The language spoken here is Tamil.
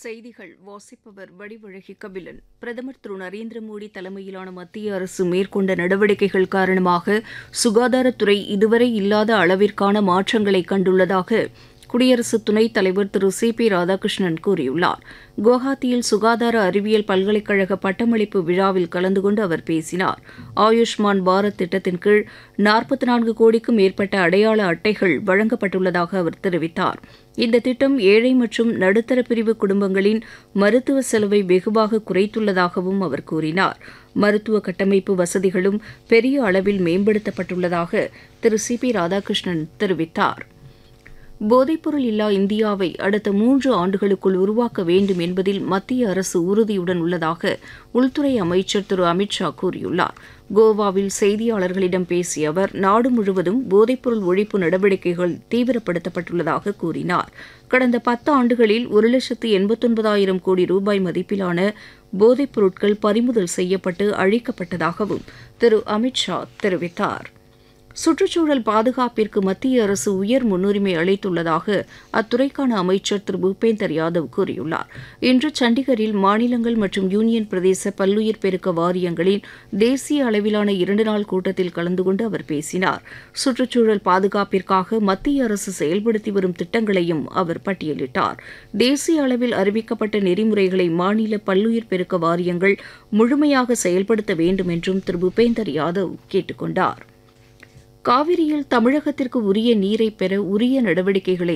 செய்திகள் வாசிப்பவர் வடிவழகி கபிலன் பிரதமர் திரு நரேந்திர மோடி தலைமையிலான மத்திய அரசு மேற்கொண்ட நடவடிக்கைகள் காரணமாக சுகாதாரத்துறை இதுவரை இல்லாத அளவிற்கான மாற்றங்களை கண்டுள்ளதாக குடியரசு துணைத் தலைவர் திரு சி பி ராதாகிருஷ்ணன் கூறியுள்ளார் குவஹாத்தியில் சுகாதார அறிவியல் பல்கலைக்கழக பட்டமளிப்பு விழாவில் கலந்து கொண்டு அவர் பேசினார் ஆயுஷ்மான் பாரத் திட்டத்தின் கீழ் நாற்பத்தி நான்கு கோடிக்கும் மேற்பட்ட அடையாள அட்டைகள் வழங்கப்பட்டுள்ளதாக அவர் தெரிவித்தார் இந்த திட்டம் ஏழை மற்றும் நடுத்தர பிரிவு குடும்பங்களின் மருத்துவ செலவை வெகுவாக குறைத்துள்ளதாகவும் அவர் கூறினார் மருத்துவ கட்டமைப்பு வசதிகளும் பெரிய அளவில் மேம்படுத்தப்பட்டுள்ளதாக திரு சி பி ராதாகிருஷ்ணன் தெரிவித்தார் போதைப்பொருள் இல்லா இந்தியாவை அடுத்த மூன்று ஆண்டுகளுக்குள் உருவாக்க வேண்டும் என்பதில் மத்திய அரசு உறுதியுடன் உள்ளதாக உள்துறை அமைச்சர் திரு அமித் ஷா கூறியுள்ளார் கோவாவில் செய்தியாளர்களிடம் பேசிய அவர் நாடு முழுவதும் போதைப்பொருள் ஒழிப்பு நடவடிக்கைகள் தீவிரப்படுத்தப்பட்டுள்ளதாக கூறினார் கடந்த பத்து ஆண்டுகளில் ஒரு லட்சத்து எண்பத்தொன்பதாயிரம் கோடி ரூபாய் மதிப்பிலான போதைப் பொருட்கள் பறிமுதல் செய்யப்பட்டு அழிக்கப்பட்டதாகவும் திரு அமித் ஷா தெரிவித்தார் சுற்றுச்சூழல் பாதுகாப்பிற்கு மத்திய அரசு உயர் முன்னுரிமை அளித்துள்ளதாக அத்துறைக்கான அமைச்சர் திரு பூபேந்தர் யாதவ் கூறியுள்ளார் இன்று சண்டிகரில் மாநிலங்கள் மற்றும் யூனியன் பிரதேச பல்லுயிர் பெருக்க வாரியங்களின் தேசிய அளவிலான இரண்டு நாள் கூட்டத்தில் கலந்து கொண்டு அவர் பேசினார் சுற்றுச்சூழல் பாதுகாப்பிற்காக மத்திய அரசு செயல்படுத்தி வரும் திட்டங்களையும் அவர் பட்டியலிட்டார் தேசிய அளவில் அறிவிக்கப்பட்ட நெறிமுறைகளை மாநில பல்லுயிர் பெருக்க வாரியங்கள் முழுமையாக செயல்படுத்த வேண்டும் என்றும் திரு பூபேந்தர் யாதவ் கேட்டுக் கொண்டார் காவிரியில் தமிழகத்திற்கு உரிய நீரை பெற உரிய நடவடிக்கைகளை